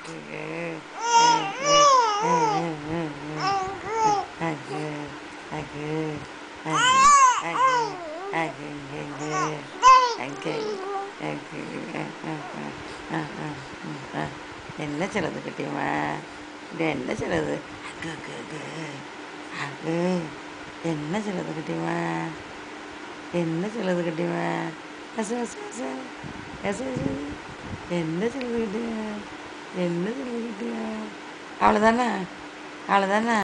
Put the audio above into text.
என்ன சொல்லுது குட்டியம்மா இது என்ன சொல்லுது அக்கு அக்கு அக்கு அக்கு என்ன சொல்லுது குட்டியம்மா என்ன சொல்லுது குட்டியம்மா எச எச எச எச எச என்ன சொல்லுது குட்டியம்மா என்ன சொல்லுது குட்டியம்மா அவ்வளோதானே அவ்வளோதானே